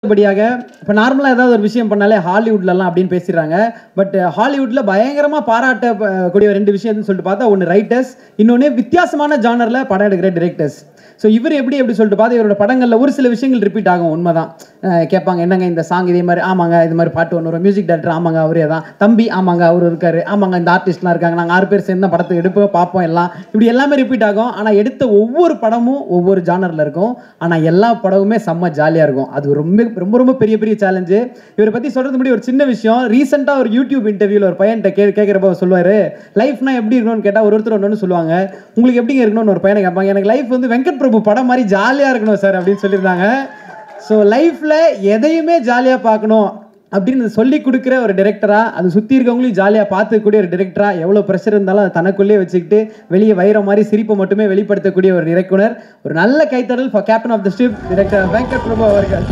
அடுத்தபடியாக இப்போ நார்மலாக ஏதாவது ஒரு விஷயம் பண்ணாலே ஹாலிவுட்லலாம் அப்படின்னு பேசிடுறாங்க பட் ஹாலிவுட்டில் பயங்கரமாக பாராட்டக்கூடிய ரெண்டு விஷயம்னு சொல்லிட்டு பார்த்தா ஒன்று ரைட்டர்ஸ் இன்னொன்று வித்தியாசமான ஜானரில் படம் எடுக்கிற டிரெக்டர்ஸ் ஸோ இவர் எப்படி எப்படி சொல்லிட்டு பார்த்தா இவரோட படங்களில் ஒரு சில விஷயங்கள் ரிப்பீட் ஆகும் உண்மைதான் அஹ் கேட்பாங்க என்னங்க இந்த சாங் இதே மாதிரி ஆமாங்க இது மாதிரி பாட்டு ஒன்று வரும் மியூசிக் டேரக்டர் ஆமாங்க அவரே தான் தம்பி ஆமாங்க அவர் இருக்காரு ஆமாங்க இந்த ஆர்டிஸ்ட்லாம் இருக்காங்க நாங்கள் ஆறு பேர் சேர்ந்து தான் படத்தை எடுப்போம் பார்ப்போம் எல்லாம் இப்படி எல்லாமே ரிப்பீட் ஆகும் ஆனால் எடுத்த ஒவ்வொரு படமும் ஒவ்வொரு ஜானரில் இருக்கும் ஆனால் எல்லா படமுமே செம்ம ஜாலியாக இருக்கும் அது ரொம்ப ரொம்ப ரொம்ப பெரிய பெரிய சேலஞ்சு இவரை பற்றி சொல்கிறது முன்னாடி ஒரு சின்ன விஷயம் ரீசெண்டாக ஒரு யூடியூப் இன்டர்வியூவில் ஒரு பையன்கிட்ட கே கேட்குறப்ப சொல்லுவார் லைஃப்னா எப்படி இருக்கணும்னு கேட்டால் ஒரு ஒருத்தர் ஒன்று சொல்லுவாங்க உங்களுக்கு எப்படிங்க இருக்கணும்னு ஒரு பையனை கேட்பாங்க எனக்கு லைஃப் வந்து வெங்கட் பிரபு படம் மாதிரி ஜாலியாக இருக்கணும் சார் அப்படின்னு சொல்லியிருந்தாங்க ஸோ லைஃப்பில் எதையுமே ஜாலியாக பார்க்கணும் அப்படின்னு சொல்லி கொடுக்குற ஒரு டிரெக்டரா அது சுற்றி இருக்கவங்களையும் ஜாலியாக பார்த்துக்கூடிய ஒரு டிரெக்டரா எவ்வளோ ப்ரெஷர் இருந்தாலும் அதை தனக்குள்ளேயே வச்சுக்கிட்டு வெளியே வைர மாதிரி சிரிப்பை மட்டுமே வெளிப்படுத்தக்கூடிய ஒரு இயக்குனர் ஒரு நல்ல கைத்தடல் for captain of the ship director Venkat Prabhu அவர்கள்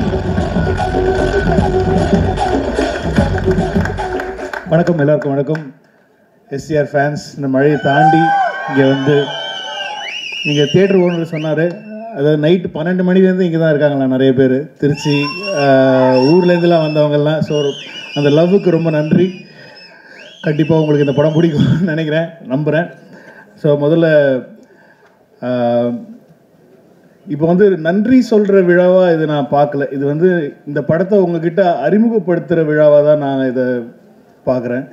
வணக்கம் எல்லாருக்கும் வணக்கம் எஸ்சிஆர் ஃபேன்ஸ் இந்த மழையை தாண்டி இங்கே வந்து இங்கே தியேட்டர் ஓனர் சொன்னார் அதாவது நைட்டு பன்னெண்டு மணிலேருந்து இங்கே தான் இருக்காங்களா நிறைய பேர் திருச்சி ஆஹ், ஊர்லேருந்துலாம் வந்தவங்கெல்லாம் ஸோ அந்த லவ்வுக்கு ரொம்ப நன்றி கண்டிப்பாக உங்களுக்கு இந்த படம் பிடிக்கும்னு நினைக்கிறேன் நம்புகிறேன் ஸோ முதல்ல ஆஹ், இப்போ வந்து நன்றி சொல்கிற விழாவாக இது நான் பார்க்கல இது வந்து இந்த படத்தை உங்ககிட்ட அறிமுகப்படுத்துகிற விழாவாக தான் நான் இதை பார்க்குறேன்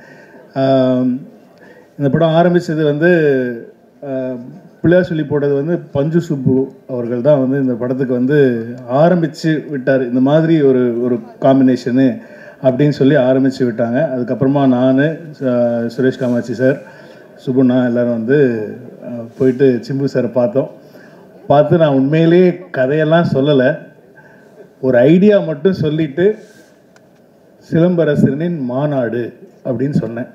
இந்த படம் ஆரம்பித்தது வந்து ஆஹ், பிள்ளையார் சொல்லி போட்டது வந்து பஞ்சு சுப்பு அவர்கள் தான் வந்து இந்த படத்துக்கு வந்து ஆரம்பித்து விட்டார் இந்த மாதிரி ஒரு ஒரு காம்பினேஷனு அப்படின்னு சொல்லி ஆரம்பித்து விட்டாங்க அதுக்கப்புறமா நான் சுரேஷ் காமாட்சி சார் சுபுண்ணா எல்லாரும் வந்து ஆஹ், போயிட்டு சிம்பு சாரை பார்த்தோம் பார்த்து நான் உண்மையிலேயே கதையெல்லாம் சொல்லலை ஒரு ஐடியா மட்டும் சொல்லிட்டு சிலம்பரசனின் மாநாடு அப்படின்னு சொன்னேன்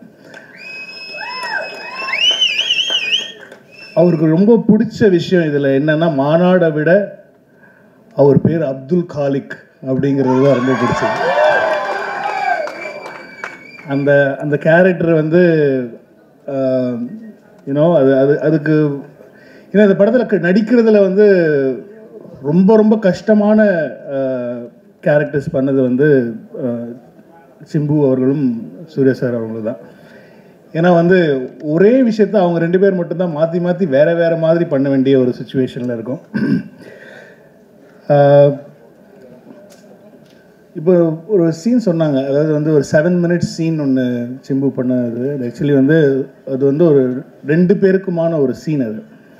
அவருக்கு ரொம்ப பிடிச்ச விஷயம் இதில் என்னன்னா மாநாடை விட அவர் பேர் அப்துல் காலிக் அப்படிங்கிறது தான் ரொம்ப பிடிச்சது அந்த அந்த கேரக்டர் வந்து யூனோ அது அது அதுக்கு ஏன்னா இந்த படத்தில் நடிக்கிறதுல வந்து ரொம்ப ரொம்ப கஷ்டமான கேரக்டர்ஸ் பண்ணது வந்து அஹ், சிம்பு அவர்களும் சூர்யா சார் அவர்களும் தான் ஏன்னா வந்து ஒரே விஷயத்த அவங்க ரெண்டு பேர் மட்டும்தான் மாற்றி மாற்றி வேற வேற மாதிரி பண்ண வேண்டிய ஒரு சுச்சுவேஷனில் இருக்கும் அஹ், இப்போ ஒரு சீன் சொன்னாங்க அதாவது வந்து ஒரு செவன் மினிட்ஸ் சீன் ஒன்று சிம்பு பண்ணது ஆக்சுவலி வந்து அது வந்து ஒரு ரெண்டு பேருக்குமான ஒரு சீன் அது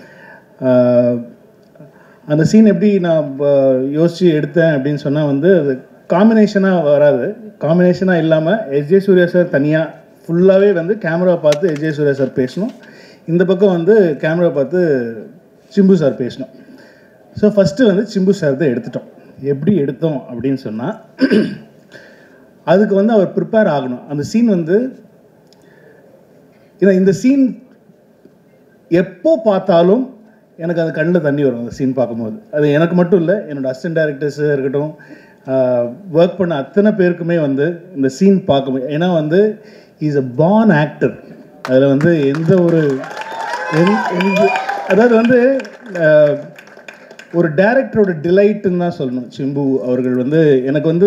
ஆஹ் அந்த சீன் எப்படி நான் யோசித்து எடுத்தேன் அப்படின்னு சொன்னால் வந்து அது காம்பினேஷனாக வராது காம்பினேஷனாக இல்லாமல் எஸ்ஜே சூர்யா சார் தனியாக ஃபுல்லாகவே வந்து கேமரா பார்த்து எஸ்ஜே சூர்யா சார் பேசணும் இந்த பக்கம் வந்து கேமரா பார்த்து சிம்பு சார் பேசணும் ஸோ ஃபஸ்ட்டு வந்து சிம்பு சார் தான் எடுத்துட்டோம் எப்படி எடுத்தோம் அப்படின்னு சொன்னால் அதுக்கு வந்து அவர் ப்ரிப்பேர் ஆகணும் அந்த சீன் வந்து ஏன்னா இந்த சீன் எப்போ பார்த்தாலும் எனக்கு அது கண்ணில் தண்ணி வரும் அந்த சீன் பார்க்கும்போது அது எனக்கு மட்டும் இல்லை என்னோட அசிஸ்டன்ட் டேரக்டர்ஸு இருக்கட்டும் ஒர்க் பண்ண அத்தனை பேருக்குமே வந்து இந்த சீன் பார்க்க ஏன்னா வந்து இஸ் அ பார்ன் ஆக்டர் அதில் வந்து எந்த ஒரு எந்த- எந்த- அதாவது வந்து ஆஹ், ஒரு டேரக்டரோட டிலைட்டுன்னு தான் சொல்லணும் சிம்பு அவர்கள் வந்து எனக்கு வந்து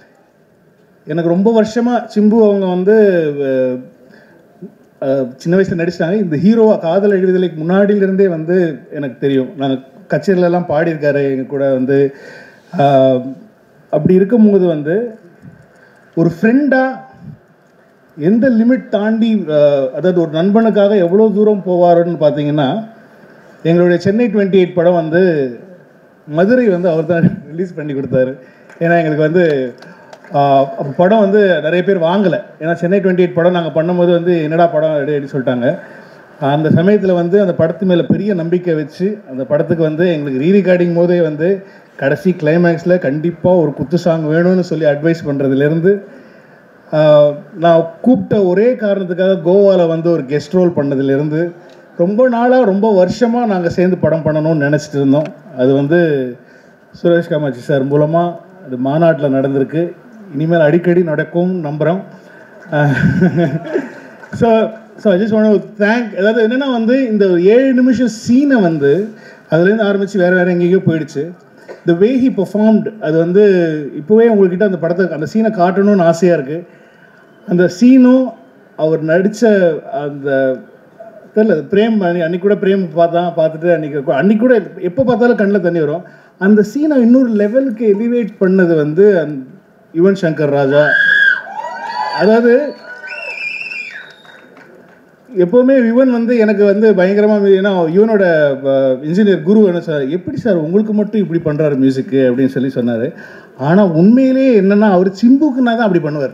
எனக்கு ரொம்ப வருஷமாக சிம்பு அவங்க வந்து அஹ், அஹ், சின்ன வயசில் நடிச்சிட்டாங்க இந்த ஹீரோவா காதல் எழுதுதலுக்கு முன்னாடியிலிருந்தே வந்து எனக்கு தெரியும் நாங்கள் கச்சேரியிலலாம் பாடியிருக்காரு எங்க கூட வந்து அஹ், அப்படி இருக்கும்போது வந்து ஒரு ஃப்ரெண்டாக எந்த லிமிட் தாண்டி அஹ், அதாவது ஒரு நண்பனுக்காக எவ்வளோ தூரம் போவாருன்னு பார்த்தீங்கன்னா எங்களுடைய சென்னை டுவெண்ட்டி எயிட் படம் வந்து மதுரை வந்து அவர் தான் ரிலீஸ் பண்ணி கொடுத்தாரு ஏன்னா எங்களுக்கு வந்து ஆஹ், அப்ப படம் வந்து நிறைய பேர் வாங்கலை ஏன்னா சென்னை டுவெண்ட்டி எயிட் படம் நாங்கள் பண்ணும்போது வந்து என்னடா படம் எடு எடுன்னு சொல்லிட்டாங்க அந்த சமயத்தில் வந்து அந்த படத்து மேலே பெரிய நம்பிக்கை வச்சு அந்த படத்துக்கு வந்து எங்களுக்கு ரீ ரெக்கார்டிங் போதே வந்து கடைசி கிளைமேக்ஸில் கண்டிப்பாக ஒரு குத்து சாங் வேணும்னு சொல்லி அட்வைஸ் பண்ணுறதுலேருந்து ஆஹ் நான் கூப்பிட்ட ஒரே காரணத்துக்காக கோவாவில் வந்து ஒரு கெஸ்ட் ரோல் பண்ணதுலேருந்து ரொம்ப நாளாக ரொம்ப வருஷமாக நாங்கள் சேர்ந்து படம் பண்ணணும்னு நினச்சிட்டு இருந்தோம் அது வந்து சுரேஷ் காமாட்சி சார் மூலமாக அது மாநாட்டில் நடந்திருக்கு இனிமேல் அடிக்கடி நடக்கும் நம்புகிறோம் so so I just want thank அதாவது என்னென்னா வந்து இந்த ஒரு ஏழு நிமிஷம் சீனை வந்து அதுலேருந்து ஆரம்பித்து வேறு வேறு எங்கேயோ போயிடுச்சு த வே ஹி பெர்ஃபார்ம்டு அது வந்து இப்போவே உங்கள்கிட்ட அந்த படத்தை அந்த சீனை காட்டணும்னு ஆசையாக இருக்குது அந்த சீனும் அவர் நடித்த அந்த தெரியல அது பிரேம் அன்னி- அன்னைக்கு கூட பிரேம் பார்த்தான் பார்த்துட்டு அன்னைக்கு கொ- அன்னைக்கு கூட எப்போ பார்த்தாலும் கண்ணில் தண்ணி வரும் அந்த சீனை இன்னொரு லெவலுக்கு எலிவேட் பண்ணது வந்து அந் யுவன் சங்கர் ராஜா அதாவது எப்போவுமே யுவன் வந்து எனக்கு வந்து பயங்கரமாக ஏன்னா யுவனோட இன்ஜினியர் குரு என்ன சார் எப்படி சார் உங்களுக்கு மட்டும் இப்படி பண்ணுறாரு மியூசிக்கு அப்படின்னு சொல்லி சொன்னார் ஆனால் உண்மையிலேயே என்னன்னா அவர் சிம்புக்குன்னா தான் அப்படி பண்ணுவார்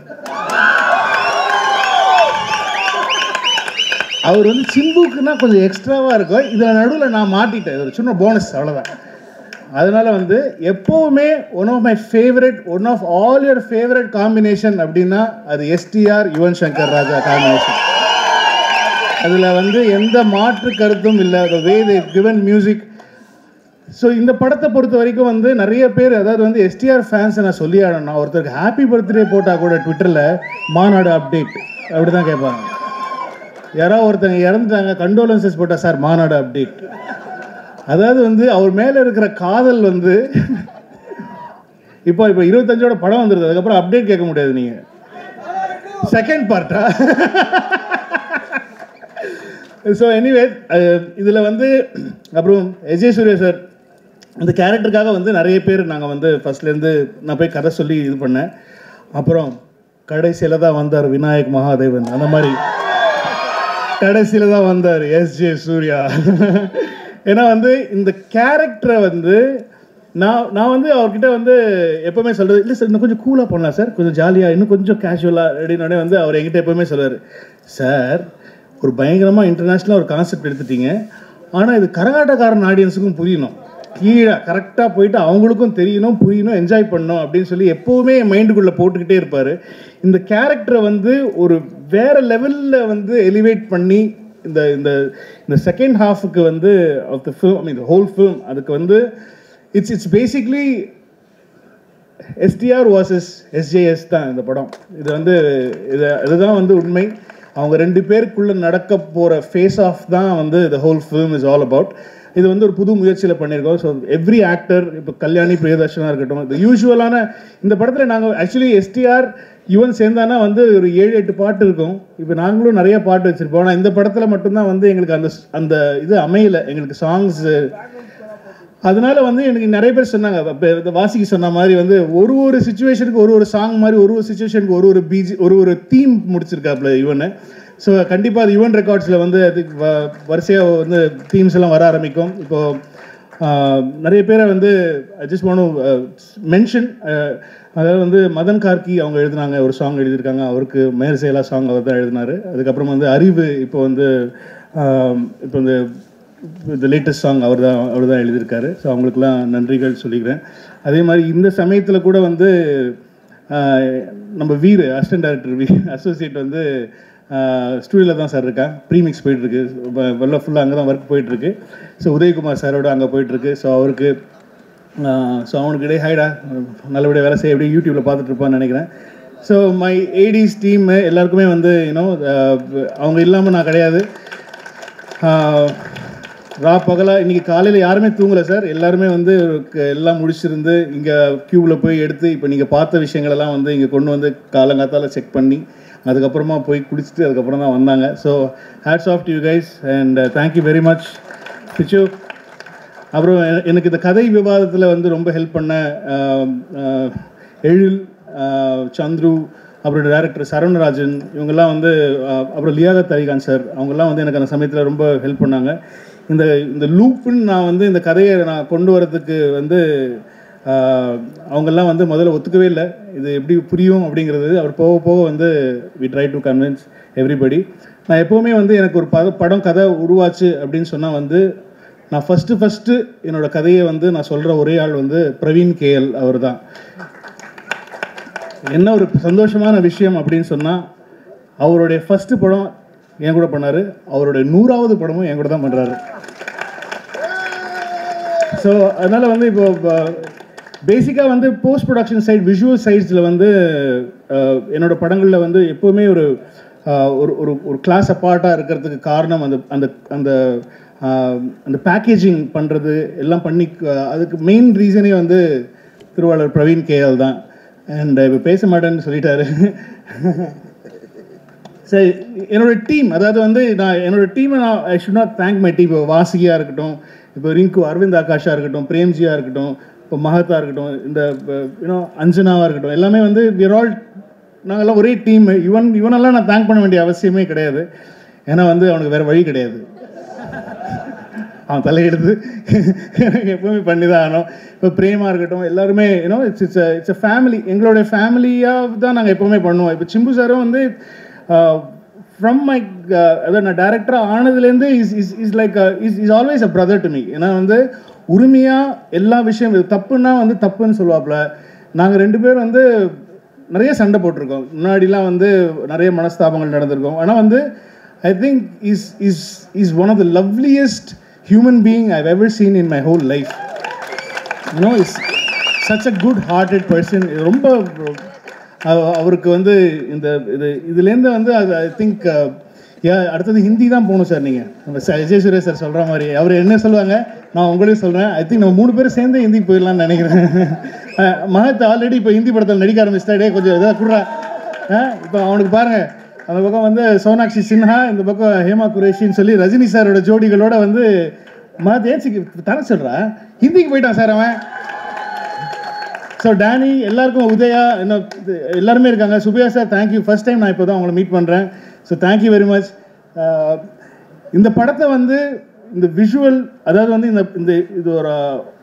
அவர் வந்து சிம்புக்குன்னா கொஞ்சம் எக்ஸ்ட்ராவாக இருக்கும் இதில் நடுவில் நான் மாட்டிட்டேன் இது ஒரு சின்ன போனஸ் அவ்வளோதான் அதனால வந்து எப்போவுமே one of my favourite one of all your favourite combination அப்படின்னா அது எஸ்டிஆர் யுவன் சங்கர் ராஜா காம்பினேஷன் அதில் வந்து எந்த மாற்று கருத்தும் இல்லை the way they given music so இந்த படத்தை பொறுத்த வரைக்கும் வந்து நிறைய பேர் அதாவது வந்து எஸ்டிஆர் ஃபேன்ஸை நான் சொல்லி ஆடணும் ஒருத்தருக்கு ஹாப்பி பர்த்டே போட்டால் கூட ட்விட்டரில் மாநாடு அப்டேட் அப்படி தான் கேட்பாங்க யாராவது ஒருத்தங்க இறந்துட்டாங்க கண்டோலன்சஸ் போட்டால் சார் மாநாடு அப்டேட் அதாவது வந்து அவர் மேலே இருக்கிற காதல் வந்து இப்போ இப்போ இருபத்தஞ்சோட படம் வந்துருது அதுக்கப்புறம் அப்டேட் கேட்க முடியாது நீங்கள் செகண்ட் பார்ட்டா ஸோ எனிவே இதில் வந்து அப்புறம் எஜய் சூர்யா சார் இந்த கேரக்டருக்காக வந்து நிறைய பேர் நாங்கள் வந்து ஃபர்ஸ்ட்லேருந்து நான் போய் கதை சொல்லி இது பண்ணேன் அப்புறம் கடைசியில் தான் வந்தார் விநாயக் மகாதேவன் அந்த மாதிரி கடைசியில் தான் வந்தார் எஸ் ஜே சூர்யா ஏன்னா வந்து இந்த கேரக்டரை வந்து நான் நான் வந்து அவர்கிட்ட வந்து எப்பவுமே சொல்றது இல்லை சார் இன்னும் கொஞ்சம் கூலாக பண்ணலாம் சார் கொஞ்சம் ஜாலியாக இன்னும் கொஞ்சம் கேஷுவலாக அப்படின்னு வந்து அவர் என்கிட்ட எப்பவுமே சொல்லுவார் சார் ஒரு பயங்கரமாக இன்டர்நேஷ்னலாக ஒரு கான்செப்ட் எடுத்துட்டீங்க ஆனால் இது கரகாட்டக்காரன் ஆடியன்ஸுக்கும் புரியணும் கீழே கரெக்டாக போயிட்டு அவங்களுக்கும் தெரியணும் புரியணும் என்ஜாய் பண்ணணும் அப்படின்னு சொல்லி எப்போவுமே என் மைண்டுக்குள்ளே போட்டுக்கிட்டே இருப்பார் இந்த கேரக்டரை வந்து ஒரு வேற லெவலில் வந்து எலிவேட் பண்ணி இந்த இந்த இந்த செகண்ட் ஹாஃபுக்கு வந்து of the film I mean whole film அதுக்கு வந்து it's it's basically STR versus SJS தான் இந்த படம் இது வந்து இது இதுதான் வந்து உண்மை அவங்க ரெண்டு பேருக்குள்ள நடக்க போகிற ஃபேஸ் ஆஃப் தான் வந்து the whole film is all about இது வந்து ஒரு புது முயற்சியில் பண்ணியிருக்கோம் ஸோ எவ்ரி ஆக்டர் இப்போ கல்யாணி பிரியதர்ஷனாக இருக்கட்டும் இந்த யூஸ்வலான இந்த படத்தில் நாங்கள் ஆக்சுவலி எஸ்டிஆர் யுவன் சேர்ந்தானா வந்து ஒரு ஏழு எட்டு பாட்டு இருக்கும் இப்போ நாங்களும் நிறைய பாட்டு வச்சுருப்போம் ஆனால் இந்த படத்தில் மட்டும்தான் வந்து எங்களுக்கு அந்த அந்த இது அமையல எங்களுக்கு சாங்ஸ் அதனால வந்து எனக்கு நிறைய பேர் சொன்னாங்க இப்ப இந்த வாசிக்கு சொன்ன மாதிரி வந்து ஒரு ஒரு சுச்சுவேஷனுக்கு ஒரு ஒரு சாங் மாதிரி ஒரு ஒரு சுச்சுவேஷனுக்கு ஒரு ஒரு பிஜி ஒரு ஒரு தீம் முடிச்சிருக்காப்ல இவனு ஸோ கண்டிப்பாக அது யுவன் ரெக்கார்ட்ஸில் வந்து அது வ- வரிசையாக வந்து தீம்ஸ் எல்லாம் வர ஆரம்பிக்கும் இப்போ ஆஹ், நிறைய பேரை வந்து ஜஸ்ட் ஒன் மென்ஷன் அதாவது வந்து மதன் கார்கி அவங்க எழுதினாங்க ஒரு சாங் எழுதியிருக்காங்க அவருக்கு மேர் செயலா சாங் அவர் தான் எழுதினாரு அதுக்கப்புறம் வந்து அறிவு இப்போ வந்து ஆஹ், இப்போ இந்த இந்த லேட்டஸ்ட் சாங் அவர் தான் அவர் தான் எழுதியிருக்காரு ஸோ அவங்களுக்குலாம் நன்றிகள் சொல்லிக்கிறேன் அதே மாதிரி இந்த சமயத்தில் கூட வந்து ஆஹ், நம்ம வீர் அசிஸ்டன்ட் டைரக்டர் வீ அசோசியேட் வந்து ஸ்டூடியோவில் தான் சார் இருக்கேன் ப்ரீமிக்ஸ் போயிட்டுருக்கு வெள்ள ஃபுல்லாக அங்கே தான் ஒர்க் போயிட்டுருக்கு ஸோ உதயகுமார் சாரோட அங்கே போயிட்டுருக்கு ஸோ அவருக்கு ஸோ அவனுக்கு டே ஹைடா நல்லபடியாக வேலை செய்ய எப்படி யூடியூப்பில் பார்த்துட்டு இருப்பான்னு நினைக்கிறேன் ஸோ மை ஏடிஸ் டீம் எல்லாருக்குமே வந்து யூனோ அவங்க இல்லாமல் நான் கிடையாது ஆஹ், ரா பகலா இன்னைக்கு காலையில் யாருமே தூங்கலை சார் எல்லாருமே வந்து க- எல்லாம் முடிச்சிருந்து இங்கே க்யூவில் போய் எடுத்து இப்போ நீங்கள் பார்த்த விஷயங்களெல்லாம் வந்து இங்கே கொண்டு வந்து காலங்காத்தால செக் பண்ணி அதுக்கப்புறமா போய் குடிச்சிட்டு அதுக்கப்புறம் தான் வந்தாங்க so hats off you guys and thank you very much பிச்சு அப்புறம் எ- எனக்கு இந்த கதை விவாதத்தில் வந்து ரொம்ப ஹெல்ப் பண்ண ஆஹ், ஆஹ், எழில் ஆஹ், சந்துரு அப்புறம் டேரக்டர் சரவணராஜன் இவங்கெல்லாம் வந்து ஆஹ், அப்புறம் லியாகத் அலிகான் சார் அவங்கெல்லாம் வந்து எனக்கு அந்த சமயத்தில் ரொம்ப ஹெல்ப் பண்ணாங்க இந்த இந்த லூப்புன்னு நான் வந்து இந்த கதையை நான் கொண்டு வரதுக்கு வந்து ஆஹ், அவங்கெல்லாம் வந்து முதல்ல ஒத்துக்கவே இல்லை இது எப்படி புரியும் அப்படிங்கிறது அவர் போக போக வந்து we try to convince everybody நான் எப்போவுமே வந்து எனக்கு ஒரு பத படம் கதை உருவாச்சு அப்படின்னு சொன்னால் வந்து நான் ஃபஸ்ட்டு ஃபஸ்ட்டு என்னோட கதையை வந்து நான் சொல்கிற ஒரே ஆள் வந்து பிரவீன் கேஎல் அவர் தான் என்ன ஒரு சந்தோஷமான விஷயம் அப்படின்னு சொன்னால் அவருடைய ஃபஸ்ட்டு படம் என் கூட பண்ணார் அவருடைய நூறாவது படமும் என் கூட தான் பண்ணுறாரு ஸோ அதனால் வந்து இப்போ பேசிக்காக வந்து போஸ்ட் ப்ரொடக்ஷன் சைட் விஷுவல் சைட்ஸில் வந்து அஹ், என்னோட படங்களில் வந்து எப்போவுமே ஒரு அஹ், ஒரு ஒரு ஒரு கிளாஸ் அப்பார்ட்டாக இருக்கிறதுக்கு காரணம் அந்த அந்த அந்த ஆஹ் அந்த பேக்கேஜிங் பண்ணுறது எல்லாம் பண்ணி அஹ் அதுக்கு மெயின் ரீசனே வந்து திருவாளர் பிரவீன் கேஎல் தான் அண்ட் இப்போ பேச மாட்டேன்னு சொல்லிட்டாரு சரி என்னோட டீம் அதாவது வந்து நான் என்னோட டீமை நான் I should not thank my team இப்போ வாசிகியாக இருக்கட்டும் இப்போ ரிங்கு அரவிந்த் ஆகாஷா இருக்கட்டும் பிரேம்ஜியாக இருக்கட்டும் இப்போ மகத்தா இருக்கட்டும் இந்த யூனோ அஞ்சனாவாக இருக்கட்டும் எல்லாமே வந்து விர் ஆல் நாங்கள்லாம் ஒரே டீம் இவன் இவனெல்லாம் நான் தேங்க் பண்ண வேண்டிய அவசியமே கிடையாது ஏன்னா வந்து அவனுக்கு வேறு வழி கிடையாது அவன் தலையெடுத்து எனக்கு எப்பவுமே பண்ணி தான் ஆகணும் இப்போ பிரேமா இருக்கட்டும் எல்லாருமே you know it's it's it's a family எங்களுடைய ஃபேமிலியாக தான் நாங்கள் எப்பவுமே பண்ணுவோம் இப்போ சிம்பு சாரும் வந்து ஃப்ரம் மை அதாவது நான் டேரக்டராக ஆனதுலேருந்து is is is like is is always a brother to me ஏன்னா வந்து உரிமையாக எல்லா விஷயம் இது தப்புன்னா வந்து தப்புன்னு சொல்லுவாப்புல நாங்கள் ரெண்டு பேரும் வந்து நிறைய சண்டை போட்டிருக்கோம் முன்னாடிலாம் வந்து நிறைய மனஸ்தாபங்கள் நடந்திருக்கோம் ஆனால் வந்து I think is is is one of the loveliest human being I've ever seen in my whole life you know is such a good hearted person ரொம்ப அவ- அவருக்கு வந்து இந்த இது இதுலேருந்து வந்து அது ஐ திங்க் அடுத்தது ஹிந்தி தான் போகணும் சார் நீங்கள் நம்ம ச- விஜய் சுரேஷ் சார் சொல்கிற மாதிரி அவர் என்ன சொல்லுவாங்க நான் உங்களையும் சொல்கிறேன் ஐ திங்க் நம்ம மூணு பேரும் சேர்ந்து ஹிந்திக்கு போயிடலாம்னு நினைக்கிறேன் அஹ், மகத் ஆல்ரெடி இப்போ ஹிந்தி படத்தில் நடிக்க ஆரம்பிச்சிட்டாடே கொஞ்சம் இதாக குடுறா இப்போ அவனுக்கு பாருங்க அந்த பக்கம் வந்து சோனாக்ஷி சின்ஹா இந்த பக்கம் ஹேமா குரேஷின்னு சொல்லி ரஜினி சாரோட ஜோடிகளோட வந்து மகத் ஏச்சிக்கு தர சொல்கிறா ஹிந்திக்கு போயிட்டான் சார் அவன் ஸோ டேனி எல்லாருக்கும் உதயா என்ன இது எல்லாருமே இருக்காங்க சுபியா சார் தேங்க்யூ ஃபர்ஸ்ட் டைம் நான் இப்போ தான் உங்களை மீட் பண்ணுறேன் ஸோ தேங்க்யூ வெரி மச் இந்த படத்தை வந்து இந்த விஷுவல் அதாவது வந்து இந்த இந்த இது ஒரு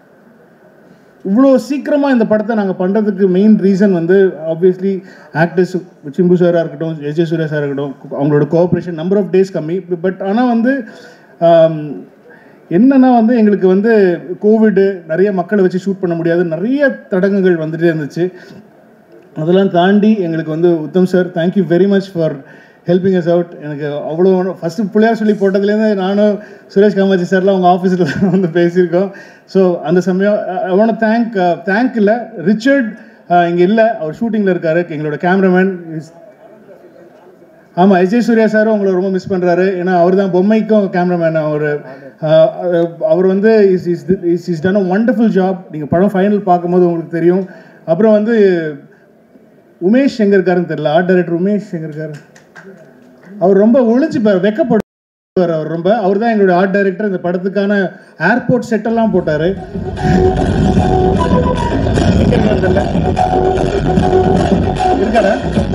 இவ்வளோ சீக்கிரமாக இந்த படத்தை நாங்கள் பண்ணுறதுக்கு மெயின் ரீசன் வந்து ஆப்வியஸ்லி ஆக்டர்ஸ் சிம்பு சாராக இருக்கட்டும் எஜே சூர்யா சார் இருக்கட்டும் அவங்களோட கோஆப்ரேஷன் நம்பர் ஆஃப் டேஸ் கம்மி பட் ஆனால் வந்து ஆம், என்னன்னா வந்து எங்களுக்கு வந்து கோவிடு நிறைய மக்களை வச்சு ஷூட் பண்ண முடியாது நிறைய தடங்கங்கள் வந்துட்டே இருந்துச்சு அதெல்லாம் தாண்டி எங்களுக்கு வந்து Uttam sir thank you very much for helping us out எனக்கு அவ்வளோ ஃபஸ்ட்டு பிள்ளையார் சொல்லி போட்டதுலேருந்து நானும் சுரேஷ் காமாட்சி சார்லாம் அவங்க ஆஃபீஸில் வந்து பேசியிருக்கோம் ஸோ அந்த சமயம் அவனை தேங்க் தேங்க் இல்லை ரிச்சர்ட் இங்கே இல்லை அவர் ஷூட்டிங்கில் இருக்காரு எங்களோட கேமராமேன் ஆமாம் அஜய் சூர்யா சாரும் உங்களை ரொம்ப மிஸ் பண்ணுறாரு ஏன்னா அவர் தான் பொம்மைக்கும் கேமராமேன் அவர் அவர் வந்து is is is is done a wonderful job நீங்கள் படம் ஃபைனல் பார்க்கும்போது உங்களுக்கு தெரியும் அப்புறம் வந்து உமேஷ் எங்கே இருக்காருன்னு தெரியல ஆர்ட் டைரக்டர் உமேஷ் எங்கே இருக்காரு அவர் ரொம்ப ஒளிஞ்சுப்பார் வெக்கப்படுவார் அவர் ரொம்ப அவர் தான் எங்களுடைய ஆர்ட் டைரக்டர் இந்த படத்துக்கான ஏர்போர்ட் செட்டெல்லாம் போட்டார் இருக்காரா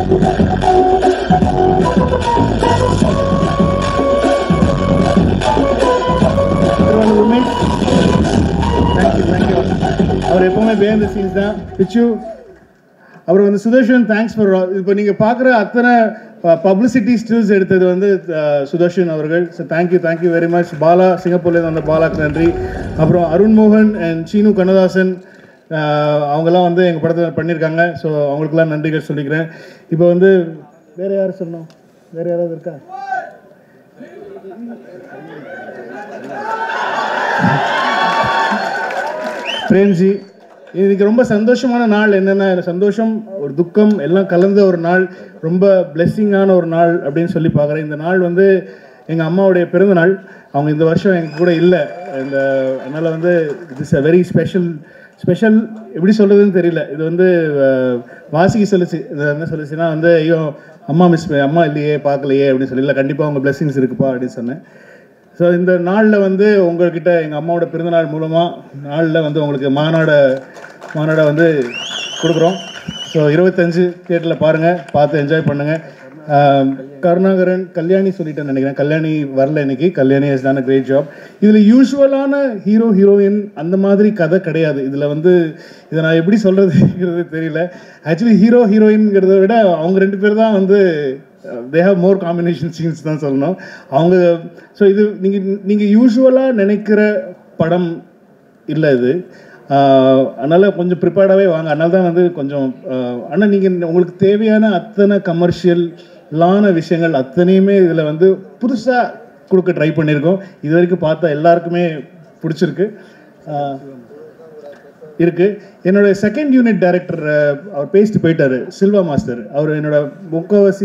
திருவள்ளூர் உமேஷ் தேங்க்யூ தேங்க்யூ அவர் எப்பவுமே பேந்த சீன்ஸ் தான் பிச்சு அப்புறம் வந்து சுதர்ஷன் தேங்க்ஸ் ஃபார் இப்போ நீங்கள் பார்க்குற அத்தனை பப்ளிசிட்டி ஸ்டில்ஸ் எடுத்தது வந்து அஹ், சுதர்ஷன் அவர்கள் so thank you thank you very much Bala சிங்கப்பூர்லேருந்து வந்த பாலாக்கு நன்றி அப்புறம் அருண் மோகன் அண்ட் சீனு கண்ணதாசன் அஹ், அவங்கெல்லாம் வந்து எங்கள் படத்தை பண்ணியிருக்காங்க ஸோ அவங்களுக்குலாம் நன்றிகள் சொல்லிக்கிறேன் இப்போ வந்து வேறு யார் சொல்லணும் வேறு யாராவது இருக்கா பிரேம்ஜி இன்னைக்கு ரொம்ப சந்தோஷமான நாள் என்னென்ன சந்தோஷம் ஒரு துக்கம் எல்லாம் கலந்த ஒரு நாள் ரொம்ப பிளெஸ்ஸிங்கான ஒரு நாள் அப்படின்னு சொல்லி பார்க்குறேன் இந்த நாள் வந்து எங்கள் அம்மாவுடைய பிறந்த நாள் அவங்க இந்த வருஷம் எங்க கூட இல்லை இந்த அதனால் வந்து it's a very special special எப்படி சொல்கிறதுன்னு தெரியல இது வந்து அஹ், வாசிக்கு சொல்லுச்சு இது என்ன சொல்லுச்சுன்னா வந்து ஐயோ அம்மா மிஸ் அம்மா இல்லையே பார்க்கலையே அப்படின்னு சொல்லி இல்லை கண்டிப்பாக உங்கள் blessings இருக்குப்பா அப்படின்னு சொன்னேன் ஸோ இந்த நாளில் வந்து உங்கள்கிட்ட எங்கள் அம்மாவோட பிறந்தநாள் மூலமாக நாளில் வந்து உங்களுக்கு மாநாட மாநாடை வந்து கொடுக்குறோம் ஸோ இருபத்தஞ்சு தியேட்டரில் பாருங்கள் பார்த்து என்ஜாய் பண்ணுங்கள் கருணாகரன் கல்யாணி சொல்லிட்டேன்னு நினைக்கிறேன் கல்யாணி வரல இன்னைக்கு Kalyani has done great job இதில் யூஸ்வலான ஹீரோ ஹீரோயின் அந்த மாதிரி கதை கிடையாது இதில் வந்து இதை நான் எப்படி சொல்கிறதுங்கிறது தெரியல ஆக்சுவலி ஹீரோ ஹீரோயின்ங்கிறத விட அவங்க ரெண்டு பேர் தான் வந்து they have more combination scenes தான் சொல்லணும் அவங்க ஸோ இது நீங்கள் நீங்கள் யூஸ்வலாக நினைக்கிற படம் இல்லை இது அதனால் கொஞ்சம் ப்ரிப்பேர்டாகவே வாங்க அதனால தான் வந்து கொஞ்சம் ஆனால் நீங்கள் உங்களுக்கு தேவையான அத்தனை கமர்ஷியலான விஷயங்கள் அத்தனையுமே இதில் வந்து புதுசாக கொடுக்க ட்ரை பண்ணியிருக்கோம் இது வரைக்கும் பார்த்தா எல்லாருக்குமே பிடிச்சிருக்கு ஆஹ், இருக்கு என்னோட செகண்ட் யூனிட் டைரக்டர் அவர் பேசிட்டு போயிட்டாரு சில்வா மாஸ்டர் அவர் என்னோட முக்கவாசி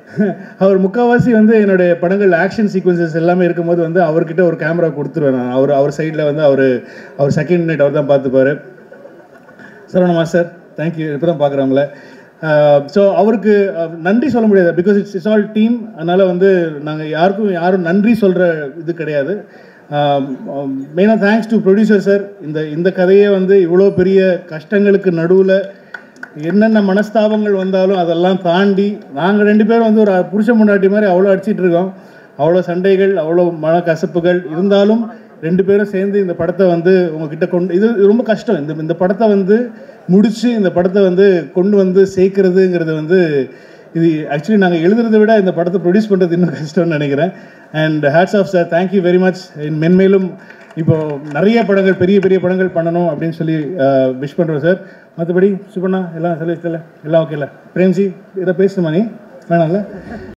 அவர் முக்கால்வாசி வந்து என்னுடைய படங்கள் ஆக்ஷன் சீக்வன்சஸ் எல்லாமே இருக்கும்போது வந்து அவர்கிட்ட ஒரு கேமரா கொடுத்துருவேன் நான் அவர் அவர் சைடில் வந்து அவர் அவர் செகண்ட் மினிட் அவர் தான் பார்த்துப்பாரு சரவண மாஸ்டர் தேங்க்யூ இப்போ தான் பார்க்குறவங்கள ஸோ அவருக்கு அஹ், நன்றி சொல்ல முடியாது because it's it's all team அதனால் வந்து நாங்கள் யாருக்கும் யாரும் நன்றி சொல்கிற இது கிடையாது மெயினாக தேங்க்ஸ் டு ப்ரொடியூசர் சார் இந்த இந்த கதையை வந்து இவ்வளோ பெரிய கஷ்டங்களுக்கு நடுவில் என்னென்ன மனஸ்தாபங்கள் வந்தாலும் அதெல்லாம் தாண்டி நாங்கள் ரெண்டு பேரும் வந்து ஒரு புருஷ முன்னாடி மாதிரி அவ்வளோ அடிச்சிட்டு இருக்கோம் அவ்வளோ சண்டைகள் அவ்வளோ மனக்கசப்புகள் இருந்தாலும் ரெண்டு பேரும் சேர்ந்து இந்த படத்தை வந்து உங்ககிட்ட கொண்டு இது இது ரொம்ப கஷ்டம் இந்த இந்த படத்தை வந்து முடிச்சு இந்த படத்தை வந்து கொண்டு வந்து சேர்க்கறதுங்கிறது வந்து இது ஆக்சுவலி நாங்கள் எழுதுறதை விட இந்த படத்தை ப்ரொடியூஸ் பண்ணுறது இன்னும் கஷ்டம்னு நினைக்கிறேன் and hats off sir thank you very much மென்மேலும் இப்போ நிறைய படங்கள் பெரிய பெரிய படங்கள் பண்ணணும் அப்படின்னு சொல்லி விஷ் பண்ணுறோம் சார் மற்றபடி சுபண்ணா எல்லாம் சொல்லி எல்லாம் ஓகேல பிரேம்ஜி இதை பேசணுமா நீ வேணாம்ல